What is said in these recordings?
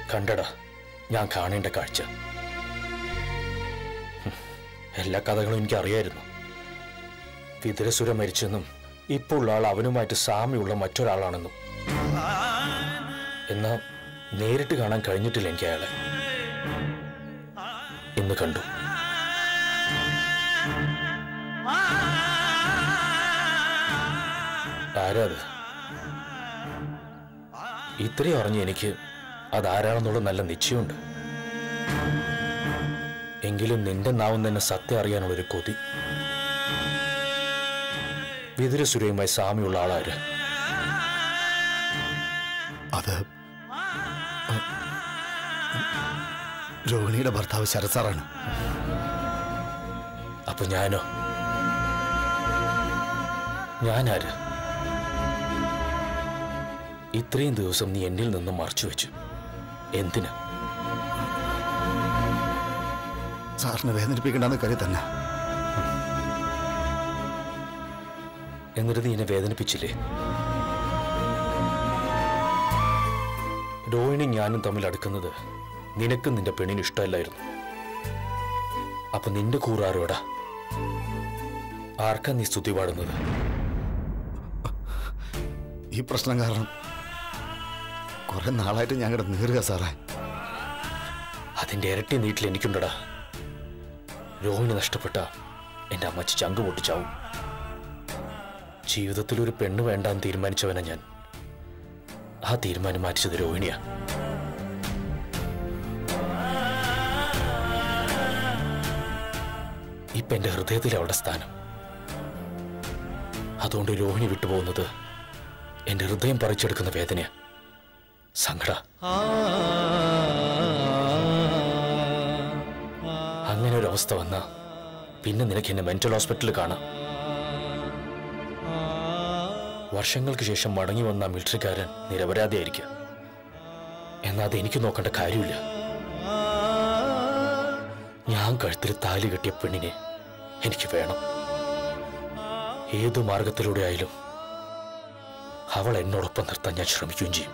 കണ്ടടാ ഞാൻ കാണേണ്ട കാഴ്ച ഹും, എല്ലാ കഥകളും എനിക്ക് അറിയായിരുന്നു വിതുരസുര മരിച്ചെന്നും ഇപ്പോൾ ഉള്ള ആൾ അവനുമായിട്ട് സാമ്യമുള്ള മറ്റൊരാളാണെന്നും എന്നാ നേരിട്ട് കാണാൻ കഴിഞ്ഞിട്ടില്ല എനിക്ക് അയാളെ ഇന്ന് കണ്ടു ആരാ അത് ഇത്രയും അറിഞ്ഞ് എനിക്ക് അതാരാണെന്നുള്ള നല്ല നിശ്ചയമുണ്ട് എങ്കിലും നിന്റെ നാവും തന്നെ സത്യം അറിയാനുള്ളൊരു കൊതി വിതുരസുരയുമായി സാമ്യമുള്ള ആളാര് അത് രോഹിണിയുടെ ഭർത്താവ് ശരത് സാറാണ് അപ്പൊ ഞാനോ ഞാനാര് ഇത്രയും ദിവസം നീ എന്നിൽ നിന്നും മറച്ചു വെച്ചു എന്തിന് സാറിനെ വേദനിപ്പിക്കേണ്ടെന്ന് കരുതി തന്നെ എന്നിട്ട് നീ എന്നെ വേദനിപ്പിച്ചില്ലേ രോഹിണി ഞാനും തമ്മിൽ അടുക്കുന്നത് നിനക്കും നിന്റെ പെണ്ണിന് ഇഷ്ടമല്ലായിരുന്നു അപ്പൊ നിന്റെ കൂറാരോടാ ആർക്കാ നീ സ്തുതി പാടുന്നത് ഈ പ്രശ്നം കാരണം കുറെ നാളായിട്ട് ഞാൻ ഇവിടെ നീറുക സാറേ അതിന്റെ ഇരട്ടി നീട്ടിൽ എനിക്കുണ്ടടാ രോഹിണി നഷ്ടപ്പെട്ട എന്റെ അമ്മച്ചി ചങ്ക് പൊട്ടിച്ചാവും ജീവിതത്തിൽ ഒരു പെണ്ണ് വേണ്ടാന്ന് തീരുമാനിച്ചവനാ ഞാൻ ആ തീരുമാനം മാറ്റിച്ചത് രോഹിണിയാ ഇപ്പൊ എന്റെ ഹൃദയത്തിൽ അവളുടെ സ്ഥാനം അതുകൊണ്ട് രോഹിണി വിട്ടുപോകുന്നത് എന്റെ ഹൃദയം പറിച്ചെടുക്കുന്ന വേദനയാ സങ്കട അങ്ങനെ ഒരു അവസ്ഥ വന്ന പിന്നെ നിനക്ക് എന്നെ മെന്റൽ ഹോസ്പിറ്റലിൽ കാണാം വർഷങ്ങൾക്ക് ശേഷം മടങ്ങി വന്ന ആ മിലിറ്ററിക്കാരൻ നിരപരാധിയായിരിക്കാം എന്നാൽ അത് എനിക്ക് നോക്കേണ്ട കാര്യമില്ല ഞാൻ കഴുത്തിൽ താലി കെട്ടിയ പെണ്ണിനെ എനിക്ക് വേണം ഏതു മാർഗത്തിലൂടെ ആയാലും അവൾ എന്നോടൊപ്പം നിർത്താൻ ഞാൻ ശ്രമിക്കുകയും ചെയ്യും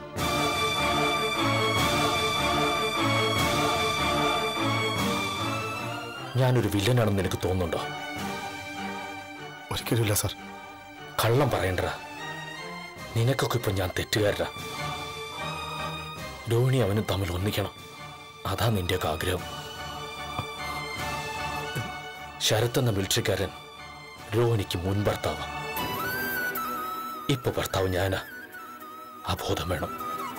ഞാനൊരു വില്ലനാണെന്ന് നിനക്ക് തോന്നുന്നുണ്ടോ ഒരിക്കലുമില്ല സാർ കള്ളം പറയണ്ടടാ നിനക്കൊക്കെ ഇപ്പൊ ഞാൻ തെറ്റുകാരനാ രോഹിണി അവനും തമ്മിൽ ഒന്നിക്കണം അതാ നിന്റെയൊക്കെ ആഗ്രഹം ശരത് എന്ന മിലിറ്ററിക്കാരൻ രോഹിണിക്ക് മുൻ ഭർത്താവ് ഇപ്പൊ ഭർത്താവ് ഞാനാ ആ ബോധം വേണം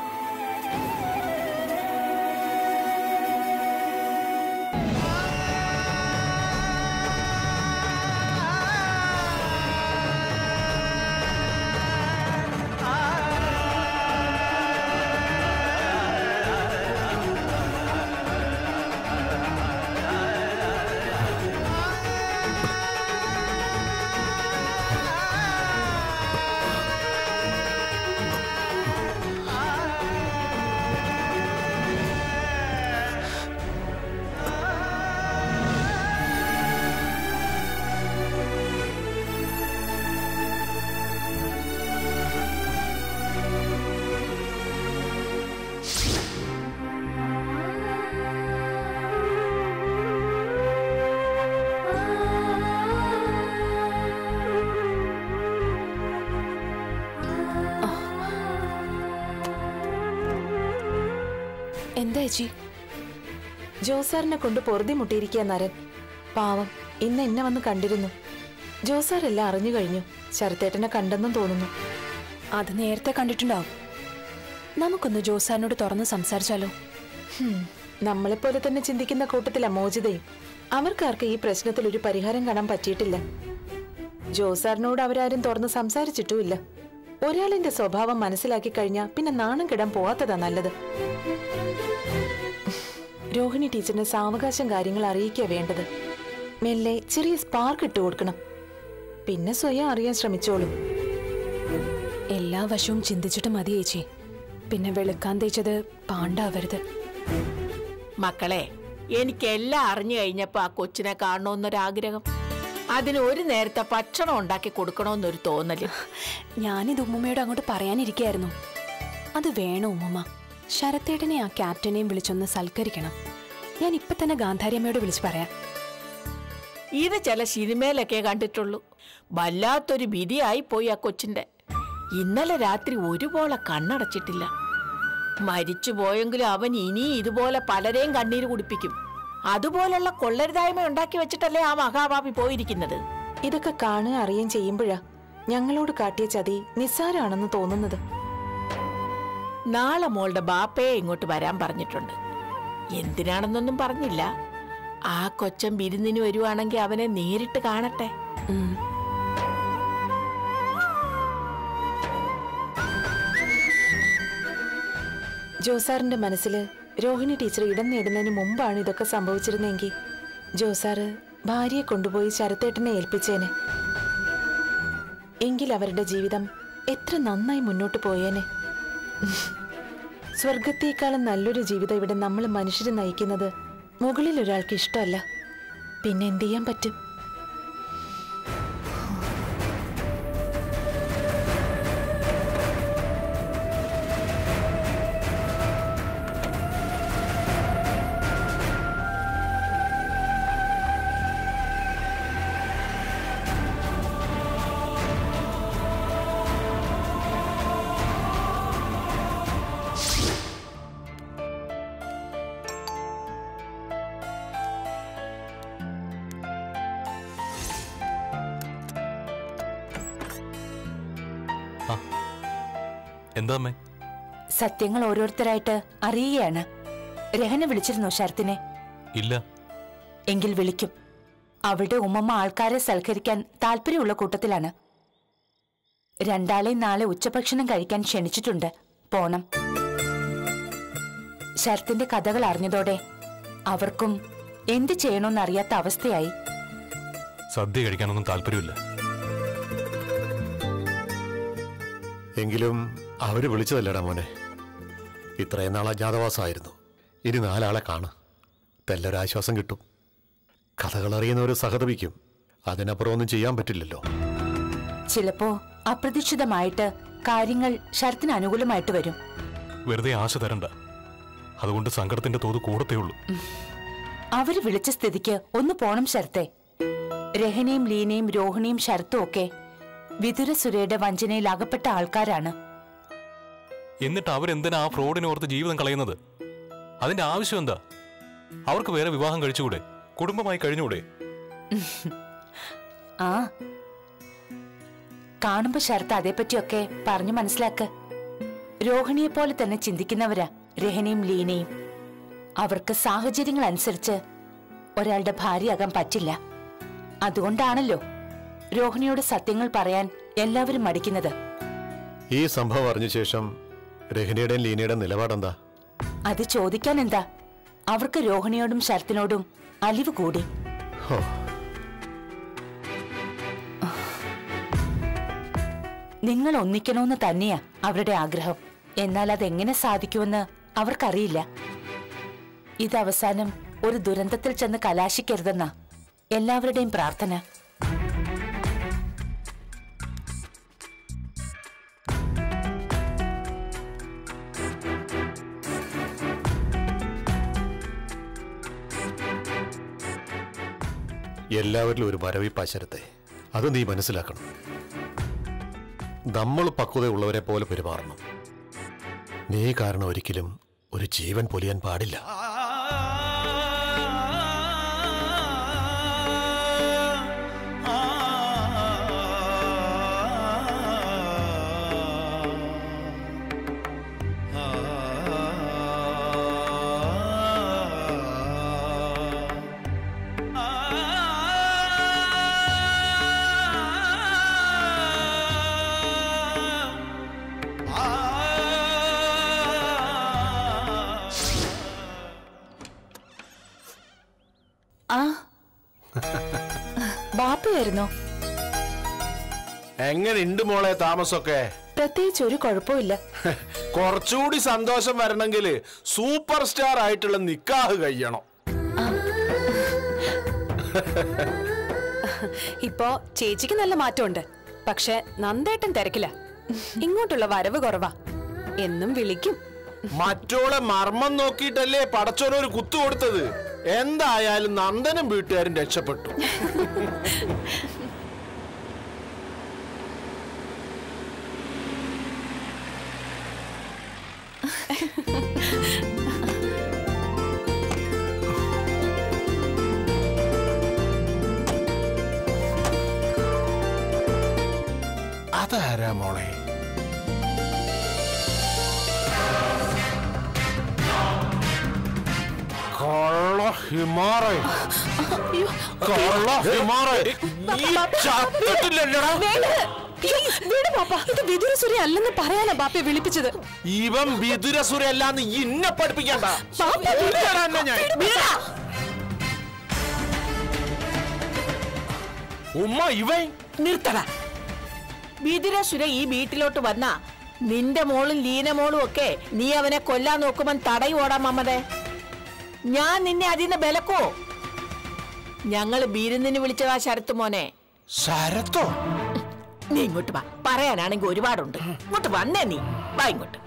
എന്താ ചേച്ചി ജോസാറിനെ കൊണ്ട് പൊറുതി മുട്ടിയിരിക്കുക നരൻ പാവം ഇന്ന് എന്നെ വന്ന് കണ്ടിരുന്നു ജോസാറെല്ലാം അറിഞ്ഞു കഴിഞ്ഞു ശരത്തേട്ടനെ കണ്ടെന്നും തോന്നുന്നു അത് നേരത്തെ കണ്ടിട്ടുണ്ടാവും നമുക്കൊന്ന് ജോസാറിനോട് തുറന്ന് സംസാരിച്ചാലോ ഹും, നമ്മളെപ്പോലെ തന്നെ ചിന്തിക്കുന്ന കൂട്ടത്തില മോചിതയും അവർക്കാർക്ക് ഈ പ്രശ്നത്തിൽ ഒരു പരിഹാരം കാണാൻ പറ്റിയിട്ടില്ല ജോസാറിനോട് അവരാരും തുറന്ന് സംസാരിച്ചിട്ടുമില്ല ഒരാളിന്റെ സ്വഭാവം മനസ്സിലാക്കി കഴിഞ്ഞാൽ പിന്നെ നാണം കിടാൻ പോവാത്തതാ നല്ലത് രോഹിണി ടീച്ചറിന് സാവകാശം കാര്യങ്ങൾ അറിയിക്കുക വേണ്ടത് മെല്ലെ ചെറിയ സ്പാർക്ക് ഇട്ട് കൊടുക്കണം പിന്നെ സ്വയം അറിയാൻ ശ്രമിച്ചോളും എല്ലാ വശവും ചിന്തിച്ചിട്ട് മതി ചേച്ചി പിന്നെ വെളുക്കാൻ തേച്ചത് പാണ്ടാവരുത് മക്കളെ എനിക്കെല്ലാം അറിഞ്ഞു കഴിഞ്ഞപ്പോ ആ കൊച്ചിനെ കാണണമെന്നൊരാഗ്രഹം അതിന് ഒരു നേരത്തെ ഭക്ഷണം ഉണ്ടാക്കി കൊടുക്കണമെന്നൊരു തോന്നല് ഞാനിത് ഉമ്മുമ്മയോട് അങ്ങോട്ട് പറയാനിരിക്കായിരുന്നു അത് വേണോ ഉമ്മുമ്മ ശരത്തേട്ടനെ ആ ക്യാപ്റ്റനെയും വിളിച്ചൊന്ന് സൽക്കരിക്കണം ഞാൻ ഇപ്പൊ തന്നെ ഗാന്ധാരിയമ്മയോട് വിളിച്ചു പറയാം ഇത് ചില സിനിമയിലൊക്കെ കണ്ടിട്ടുള്ളൂ വല്ലാത്തൊരു വിധിയായി പോയി ആ കൊച്ചിന്റെ ഇന്നലെ രാത്രി ഒരുപോലെ കണ്ണടച്ചിട്ടില്ല മരിച്ചു പോയെങ്കിലും അവൻ ഇനി ഇതുപോലെ പലരെയും കണ്ണീര് കുടിപ്പിക്കും അതുപോലുള്ള കൊള്ളരുതായ്മ ഉണ്ടാക്കി വെച്ചിട്ടല്ലേ ആ മഹാഭാവി പോയിരിക്കുന്നത് ഇതൊക്കെ കാണുക അറിയുകയും ചെയ്യുമ്പോഴാ ഞങ്ങളോട് കാട്ടിയ ചതി നിസ്സാരാണെന്ന് തോന്നുന്നത് നാളെ മോളുടെ ബാപ്പയെ ഇങ്ങോട്ട് വരാൻ പറഞ്ഞിട്ടുണ്ട് എന്തിനാണെന്നൊന്നും പറഞ്ഞില്ല ആ കൊച്ചൻ വിരുന്നിന് വരുവാണെങ്കിൽ അവനെ നേരിട്ട് കാണട്ടെ ഉം. ജോസാറിന്റെ മനസ്സിൽ രോഹിണി ടീച്ചർ ഇടം നേടുന്നതിന് മുമ്പാണ് ഇതൊക്കെ സംഭവിച്ചിരുന്നെങ്കിൽ ജോസാറ് ഭാര്യയെ കൊണ്ടുപോയി ശരത്തേട്ടനെ ഏൽപ്പിച്ചേനെ എങ്കിൽ അവരുടെ ജീവിതം എത്ര നന്നായി മുന്നോട്ട് പോയേനെ സ്വർഗത്തേക്കാളും നല്ലൊരു ജീവിതം ഇവിടെ നമ്മൾ മനുഷ്യർ നയിക്കുന്നത് മുകളിൽ ഒരാൾക്ക് ഇഷ്ടമല്ല പിന്നെ എന്ത് ചെയ്യാൻ പറ്റും എന്താ അമ്മേ സത്യങ്ങൾ ഓരോരുത്തരായിട്ട് അറിയുകയാണ് രഹന വിളിച്ചിരുന്നോ ശരത്തിനെ ഇല്ല എങ്കിൽ വിളിക്കും അവളുടെ ഉമ്മമ്മ ആൾക്കാരെ സൽക്കരിക്കാൻ താല്പര്യമുള്ള കൂട്ടത്തിലാണ് രണ്ടാളെയും നാളെ ഉച്ചഭക്ഷണം കഴിക്കാൻ ക്ഷണിച്ചിട്ടുണ്ട് പോണം ശരത്തിന്റെ കഥകൾ അറിഞ്ഞതോടെ അവർക്കും എന്ത് ചെയ്യണമെന്നറിയാത്ത അവസ്ഥയായി സദ്യ കഴിക്കാനൊന്നും താല്പര്യമില്ല എങ്കിലും അവര് വിളിച്ചതല്ലടാ മോനെ ഇത്രയും നാൾ അജ്ഞാതവാസമായിരുന്നു ഇനി നാലാളെ കാണും തെല്ലൊരാശ്വാസം കിട്ടും കഥകൾ അറിയുന്നവർ സഹതപിക്കും അതിനപ്പുറം ഒന്നും ചെയ്യാൻ പറ്റില്ലല്ലോ ചിലപ്പോ അപ്രതീക്ഷിതമായിട്ട് കാര്യങ്ങൾ ശരത്തിന് അനുകൂലമായിട്ട് വരും വെറുതെ ആശ തരണ്ട അതുകൊണ്ട് സങ്കടത്തിന്റെ തോത് കൂടത്തേ ഉള്ളൂ അവര് വിളിച്ച സ്ഥിതിക്ക് ഒന്ന് പോണം ശരത്തെ രഹനയും ലീനയും രോഹിണിയും ശരത്തും ഒക്കെ വിതുര സുരയുടെ വഞ്ചനയിൽ അകപ്പെട്ട ആൾക്കാരാണ് എന്നിട്ട് അവരെന്തിനാ ആ ഫ്രോഡിനെ ഓർത്ത് ജീവിതം കളയുന്നത് അതിന്റെ ആവശ്യം എന്താ അവർക്ക് വേറെ വിവാഹം കഴിച്ചുകൂടെ കുടുംബമായി കഴിഞ്ഞുകൂടെ ആ കാണുമ്പോ ശരത്ത് അതേപ്പറ്റിയൊക്കെ പറഞ്ഞു മനസ്സിലാക്ക് രോഹിണിയെ പോലെ തന്നെ ചിന്തിക്കുന്നവരാ രഹനയും ലീനയും അവർക്ക് സാഹചര്യങ്ങൾ അനുസരിച്ച് ഒരാളുടെ ഭാര്യയാകാൻ പറ്റില്ല അതുകൊണ്ടാണല്ലോ രോഹിണിയോട് സത്യങ്ങൾ പറയാൻ എല്ലാവരും മടിക്കുന്നത് ഈ സംഭവം അറിഞ്ഞ ശേഷം രഹനയുടെയും ലീനയുടെയും നിലപാടെന്താ അത് ചോദിക്കാൻ എന്താ അവർക്ക് രോഹിണിയോടും ശരത്തിനോടും അലിവ് കൂടി ഹോ നിങ്ങൾ ഒന്നിക്കണമെന്ന് തന്നെയാ അവരുടെ ആഗ്രഹം എന്നാൽ അതെങ്ങനെ സാധിക്കുമെന്ന് അവർക്കറിയില്ല ഇത് അവസാനം ഒരു ദുരന്തത്തിൽ ചെന്ന് കലാശിക്കരുതെന്നാ എല്ലാവരുടെയും പ്രാർത്ഥന എല്ലാവരിലും ഒരു മരവിപ്പാശരത്തെ അത് നീ മനസ്സിലാക്കണം നമ്മൾ പക്വതയുള്ളവരെ പോലെ പെരുമാറണം നീ കാരണം ഒരിക്കലും ഒരു ജീവൻ പൊലിയാൻ പാടില്ല ആ ബാപ്പയായിരുന്നോ എങ്ങനെയുണ്ട് മോളെ താമസമൊക്കെ പ്രത്യേകിച്ച് ഒരു കുഴപ്പമില്ല കുറച്ചുകൂടി സന്തോഷം വരണമെങ്കിൽ സൂപ്പർ സ്റ്റാർ ആയിട്ടുള്ള നിക്കാഹ് കഴിയണം ഇപ്പോ ചേച്ചിക്ക് നല്ല മാറ്റമുണ്ട് പക്ഷെ നന്ദേട്ടൻ തിരക്കില്ല ഇങ്ങോട്ടുള്ള വരവ് കുറവാ എന്നും വിളിക്കും മറ്റോളെ മർമ്മം നോക്കിയിട്ടല്ലേ പടച്ചോനൊരു കുത്തു കൊടുത്തത് എന്തായാലും നന്ദനും വീട്ടുകാരും രക്ഷപ്പെട്ടു അതാരാ മോളെ കള്ള ഹിമാറേ കള്ള ഹിമാറേ നീ ചത്തിട്ടില്ലല്ലോടാ ഇത് വിദുരസുര അല്ലെന്ന് പറയാനാ ബാപ്പയെ വിളിപ്പിച്ചത് ഇവൻ വിതുരസുരല്ലാന്ന് ഇന്നെ പഠിപ്പിക്കണ്ട വിളിച്ചടാ എന്നെ ഞാൻ. ഉമ്മ ഇവൻ നിർത്തട വിതുരസുര ഈ വീട്ടിലോട്ട് വന്ന നിന്റെ മോളും ലീന മോളും ഒക്കെ നീ അവനെ കൊല്ലാൻ നോക്കുമ്പൻ തടയോടാ മമ്മതെ ഞാൻ നിന്നെ അതിന്ന് ബലക്കോ ഞങ്ങള് ബീരുന്നിന് വിളിച്ചതാ ശരത്ത് മോനെ ശരത്തോ നീ ഇങ്ങോട്ട് വാ പറയാനാണെങ്കിൽ ഒരുപാടുണ്ട് ഇങ്ങോട്ട് വന്നേ നീ വാ ഇങ്ങോട്ട്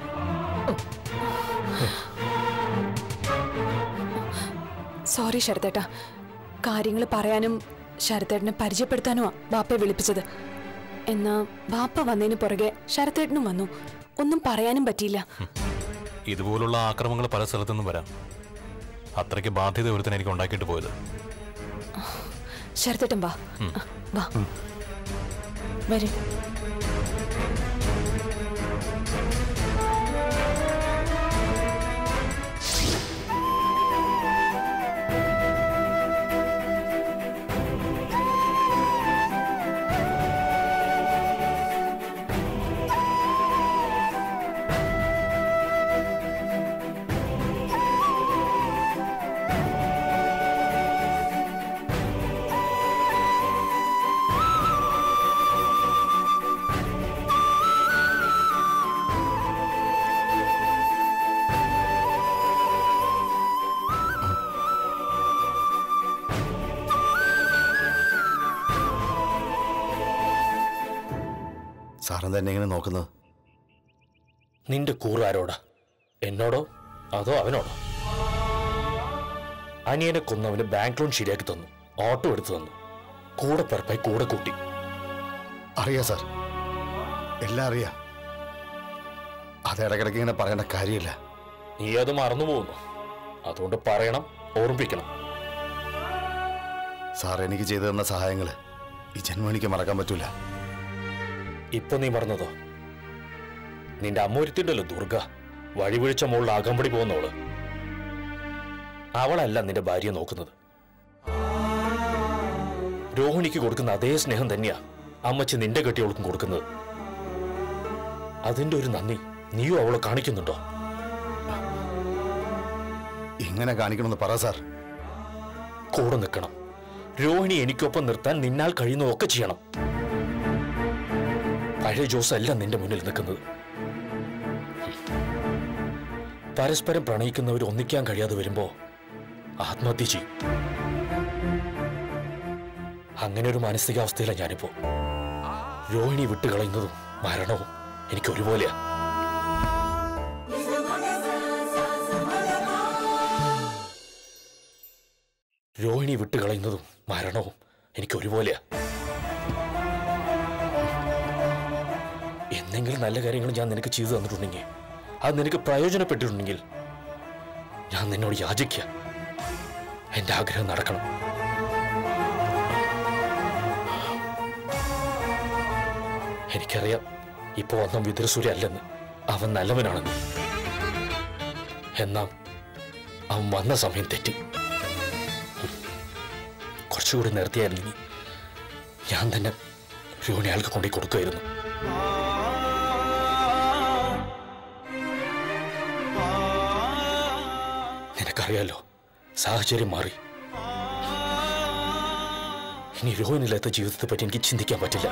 സോറി ശരത്തേട്ടാ കാര്യങ്ങൾ പറയാനും ശരത്തേട്ടനെ പരിചയപ്പെടുത്താനുമാ ബാപ്പയെ വിളിപ്പിച്ചത് എന്നാ ബാപ്പ വന്നതിന് പുറകെ ശരത്തേട്ടനും വന്നു ഒന്നും പറയാനും പറ്റിയില്ല ഇതുപോലുള്ള ആക്രമങ്ങൾ പല സ്ഥലത്തുനിന്നും വരാം അത്രയ്ക്ക് ബാധ്യത ഒരുത്തനെ എനിക്ക് ഉണ്ടാക്കിയിട്ട് പോയത് ശരത്തേട്ടൻ വാ വാ വരും സാറൻ തന്നെ ഇങ്ങനെ നോക്കുന്നത് നിന്റെ കൂറാരോടാ എന്നോടോ അതോ അവനോടോ അനിയനെ കൊന്നവന് ബാങ്ക് ലോൺ ശരിയാക്കി തന്നു ഓട്ടോ എടുത്തു തന്നു കൂടെ പിറപ്പായി കൂടെ കൂട്ടി അറിയാം സാർ എല്ലാം അറിയാം അത് ഇടയ്ക്കിടയ്ക്ക് ഇങ്ങനെ പറയേണ്ട കാര്യമില്ല നീ അത് മറന്നു പോകുന്നു അതുകൊണ്ട് പറയണം ഓർമ്മിപ്പിക്കണം സാർ എനിക്ക് ചെയ്തു തന്ന സഹായങ്ങൾ ഈ ജന്മം എനിക്ക് മറക്കാൻ പറ്റൂല ഇപ്പൊ നീ മറന്നതോ നിന്റെ അമ്മൂരുത്തിണ്ടല്ലോ ദുർഗ വഴിവിഴിച്ച മുകളിൽ അകമ്പടി പോകുന്നവള് അവളല്ല നിന്റെ ഭാര്യയെ നോക്കുന്നത് രോഹിണിക്ക് കൊടുക്കുന്ന അതേ സ്നേഹം തന്നെയാ അമ്മച്ചി നിന്റെ കെട്ടിയവൾക്കും കൊടുക്കുന്നത് അതിന്റെ ഒരു നന്ദി നീയും അവളെ കാണിക്കുന്നുണ്ടോ ഇങ്ങനെ കാണിക്കണമെന്ന് പറ സാർ കൂടെ നിൽക്കണം രോഹിണി എനിക്കൊപ്പം നിർത്താൻ നിന്നാൽ കഴിയുന്നതൊക്കെ ചെയ്യണം പഴയ ജോസ് അല്ല നിന്റെ മുന്നിൽ നിൽക്കുന്നത് പരസ്പരം പ്രണയിക്കുന്നവർ ഒന്നിക്കാൻ കഴിയാതെ വരുമ്പോ ആത്മഹത്യ ചെയ്യും അങ്ങനെ ഒരു മാനസികാവസ്ഥയിലാണ് ഞാനിപ്പോ രോഹിണി വിട്ടുകളയുന്നതും മരണവും എനിക്ക് ഒരുപോലെയാ രോഹിണി വിട്ടുകളയുന്നതും മരണവും എനിക്ക് ഒരുപോലെയാ എന്തെങ്കിലും നല്ല കാര്യങ്ങൾ ഞാൻ നിനക്ക് ചെയ്തു തന്നിട്ടുണ്ടെങ്കിൽ അത് നിനക്ക് പ്രയോജനപ്പെട്ടിട്ടുണ്ടെങ്കിൽ ഞാൻ നിന്നോട് യാചിക്കുക എന്റെ ആഗ്രഹം നടക്കണം എനിക്കറിയാം ഇപ്പൊ വന്ന വിതുരസൂര്യ അല്ലെന്ന് അവൻ നല്ലവനാണെന്ന് എന്നാ അവൻ വന്ന സമയം തെറ്റി കുറച്ചുകൂടി നിർത്തിയായിരുന്നെങ്കിൽ ഞാൻ തന്നെ രോഹിണി അയാൾക്ക് കൊണ്ടേ കൊടുക്കുമായിരുന്നു നിനക്കറിയാലോ സാഹചര്യം മാറി ഇനി രോഹിണില്ലാത്ത ജീവിതത്തെ പറ്റി എനിക്ക് ചിന്തിക്കാൻ പറ്റില്ല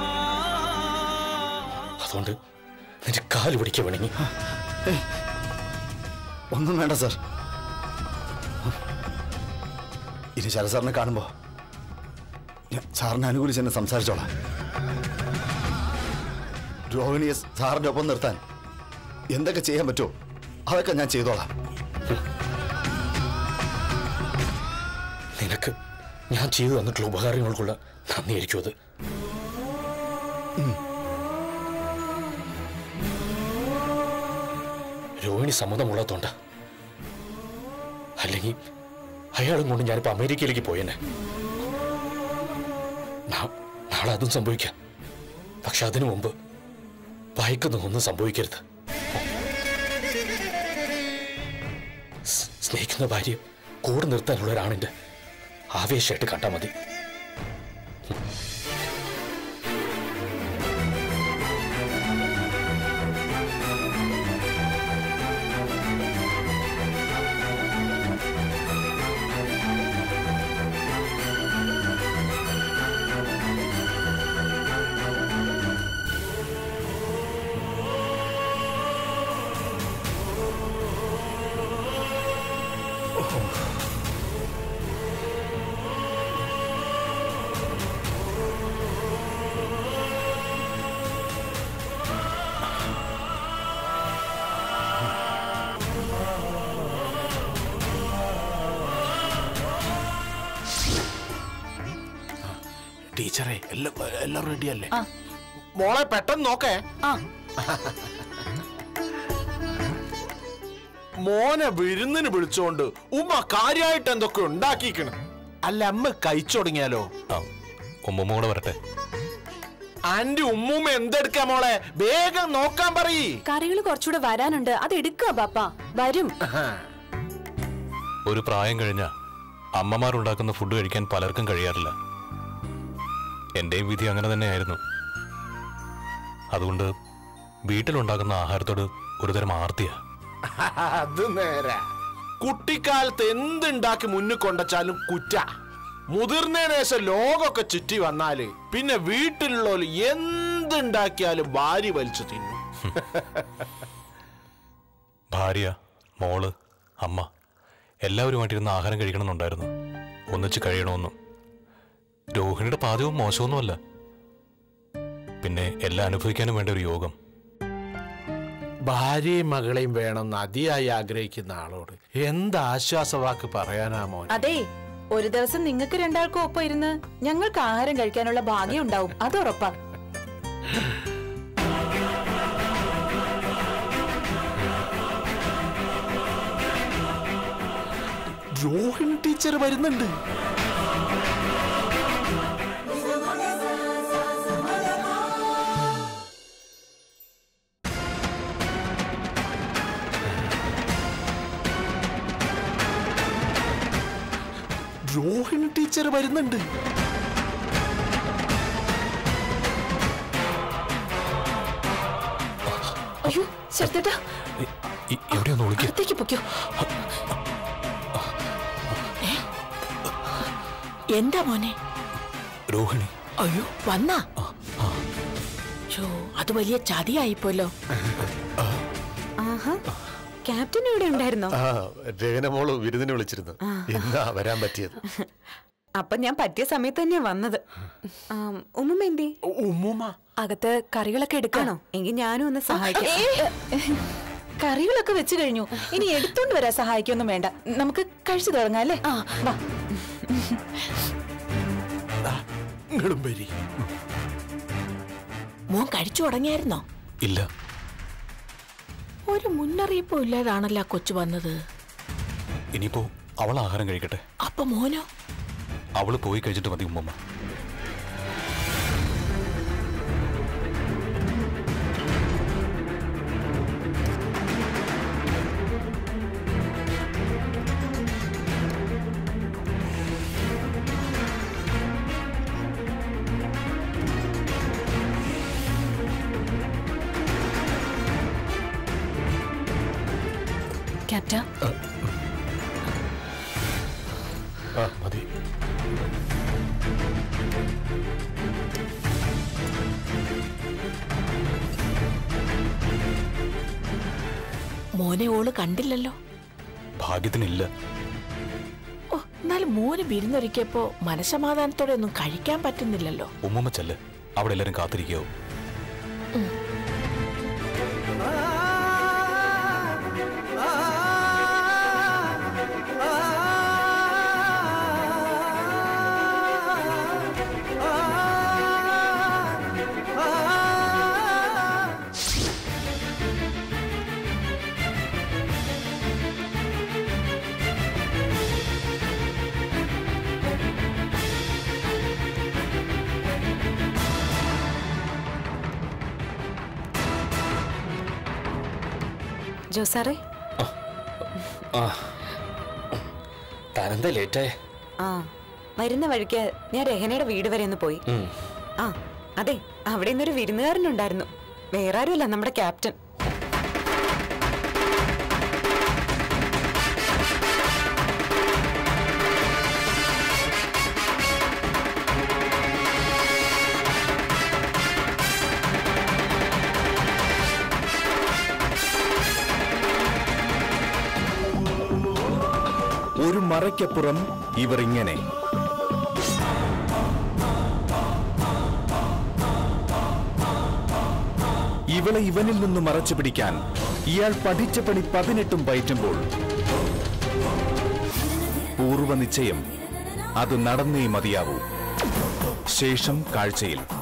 അതുകൊണ്ട് നിന്റെ കാല് പിടിക്കാൻ വേണമെങ്കിൽ ഒന്നും വേണ്ട സാർ ഇനി ശരത് സാറിനെ കാണുമ്പോ ഞാൻ സാറിനെ അനുകൂലിച്ച് എന്നെ സംസാരിച്ചോളാം രോഹിണിയെ സാറിന്റെ ഒപ്പം നിർത്താൻ എന്തൊക്കെ ചെയ്യാൻ പറ്റുമോ അതൊക്കെ ഞാൻ ചെയ്തോളാം നിനക്ക് ഞാൻ ചെയ്തു തന്നിട്ടുള്ള ഉപകാരങ്ങൾക്കുള്ള നന്ദിയായിരിക്കും അത് രോഹിണി സമ്മതമുള്ളതുകൊണ്ട് അല്ലെങ്കിൽ അയാളും കൊണ്ട് ഞാനിപ്പോ അമേരിക്കയിലേക്ക് പോയേനെ നാ- നാളെ അതും സംഭവിക്കാം പക്ഷെ അതിനു മുമ്പ് ഭയക്കുന്ന ഒന്നും സംഭവിക്കരുത് സ്- സ്നേഹിക്കുന്ന ഭാര്യ കൂടെ നിർത്താനുള്ള ഒരാണിന്റെ ആവേശമായിട്ട് കണ്ടാൽ മതി ടീച്ചറെ എല്ലാം എല്ലാം റെഡിയല്ലേ മോളെ പെട്ടെന്ന് നോക്കേ മോനെ വിരുന്നിന് വിളിച്ചോണ്ട് ഉമ്മ കാര്യമായിട്ട് എന്തൊക്കെ ഉണ്ടാക്കിക്കണ് അല്ല അമ്മ കഴിച്ചു തുടങ്ങിയാലോ ആ ഉമ്മൂമ്മ കൂടെ വരട്ടെ അന്റെ ഉമ്മൂമ്മ എന്തെടുക്കാ മോളെ വേഗം നോക്കാൻ പറയ് കറികൾ കുറച്ചുകൂടെ വരാനുണ്ട് അത് എടുക്കുക ബാപ്പ വരും ഒരു പ്രായം കഴിഞ്ഞ അമ്മമാരുണ്ടാക്കുന്ന ഫുഡ് കഴിക്കാൻ പലർക്കും കഴിയാറില്ല എന്റെയും വിധി അങ്ങനെ തന്നെയായിരുന്നു അതുകൊണ്ട് വീട്ടിലുണ്ടാക്കുന്ന ആഹാരത്തോട് ഒരുതരം ആർത്തിയാ അത് നേരെ കുട്ടിക്കാലത്ത് എന്തുണ്ടാക്കി മുന്നിൽ കൊണ്ടച്ചാലും കുറ്റ മുതിർന്നതിന് ശേഷം ലോകമൊക്കെ ചുറ്റി വന്നാല് പിന്നെ വീട്ടിലുള്ളവര് എന്തുണ്ടാക്കിയാലും ഭാര്യ വലിച്ചു തിന്നും ഭാര്യ മോള് അമ്മ എല്ലാവരുമായിട്ടിരുന്ന് ആഹാരം കഴിക്കണമെന്നുണ്ടായിരുന്നു ഒന്നിച്ച് കഴിയണമെന്നും രോഹിണിയുടെ പാചകവും മോശമൊന്നുമല്ല പിന്നെ എല്ലാം അനുഭവിക്കാനും വേണ്ട ഒരു യോഗം ഭാര്യയും മകളെയും വേണമെന്ന് അതിയായി ആഗ്രഹിക്കുന്ന ആളോട് എന്ത് ആശ്വാസവാക്ക് പറയാനാ മോൻ അതെ ഒരു ദിവസം നിങ്ങൾക്ക് രണ്ടാൾക്കും ഒപ്പം ഇരുന്ന് ഞങ്ങൾക്ക് ആഹാരം കഴിക്കാനുള്ള ഭാഗ്യം ഉണ്ടാവും അത് ഉറപ്പാ രോഹിണി ടീച്ചർ വരുന്നുണ്ട് രോഹിണി ടീച്ചർ വരുന്നുണ്ട് അയ്യോ ശരത്തേട്ടാ ഇ- എവിടെയൊന്ന് വിളിക്കുക അകത്തേക്ക് പൊയ്ക്കോ എന്താ മോനെ രോഹിണി അയ്യോ വന്നാ ഷോ അത് വലിയ ചതിയായിപ്പോലോ ആഹാ ക്യാപ്റ്റൻ ഇവിടെ ഉണ്ടായിരുന്നോ ആ രഹനമോള് വിരുന്നിന് വിളിച്ചിരുന്നു ഇന്നാ വരാൻ പറ്റിയത് അപ്പൊ ഞാൻ പറ്റിയ സമയത്ത് തന്നെയാ വന്നത് ആം, ഉമ്മുമ്മ എന്തേ ഉമ്മുമ്മ അകത്ത് കറികളൊക്കെ എടുക്കാണോ എങ്കിൽ ഞാനും ഒന്ന് സഹായിക്കാം കറികളൊക്കെ വെച്ച് കഴിഞ്ഞു ഇനി എടുത്തോണ്ട് വരാൻ സഹായിക്കൊന്നും വേണ്ട നമുക്ക് കഴിച്ചു തുടങ്ങാം അല്ലേ വാ ഇങ്ങടും വരി മോൻ കഴിച്ചു തുടങ്ങിയായിരുന്നോ ഇല്ല ഒരു മുന്നറിയിപ്പും ഇല്ലാതാണല്ലോ ആ കൊച്ചു വന്നത് ഇനിയിപ്പോ അവൾ ആഹാരം കഴിക്കട്ടെ അപ്പൊ മോനോ അവള് പോയി കഴിച്ചിട്ട് മതി ഉമ്മമ്മ ക്യാപ്റ്റ ആ മതി മോനെ ഓള് കണ്ടില്ലല്ലോ ഭാഗ്യത്തിനില്ല ഓ എന്നാലും മോന് വിരുന്നൊരുക്കിയപ്പോ മനസമാധാനത്തോടെ ഒന്നും കഴിക്കാൻ പറ്റുന്നില്ലല്ലോ ഉമ്മമ്മ ചെല്ല് അവിടെ എല്ലാരും കാത്തിരിക്കാവും ആ ജോസാറേ ആ താനെന്താ ലേറ്റായേ ആ വരുന്ന വഴിക്ക് ഞാൻ രഹനയുടെ വീട് വരെ ഒന്ന് പോയി ഉം. ആ അതെ അവിടെ ഇന്നൊരു വിരുന്നുകാരനുണ്ടായിരുന്നു വേറെ ആരുമല്ല നമ്മുടെ ക്യാപ്റ്റൻ ഒരു മറയ്ക്കപ്പുറം ഇവർ ഇങ്ങനെ ഇവളെ ഇവനിൽ നിന്ന് മറച്ചു പിടിക്കാൻ ഇയാൾ പഠിച്ച പണി പതിനെട്ടും പയറ്റുമ്പോൾ പൂർവ്വ നിശ്ചയം അത് നടന്നേ മതിയാവൂ ശേഷം കാഴ്ചയിൽ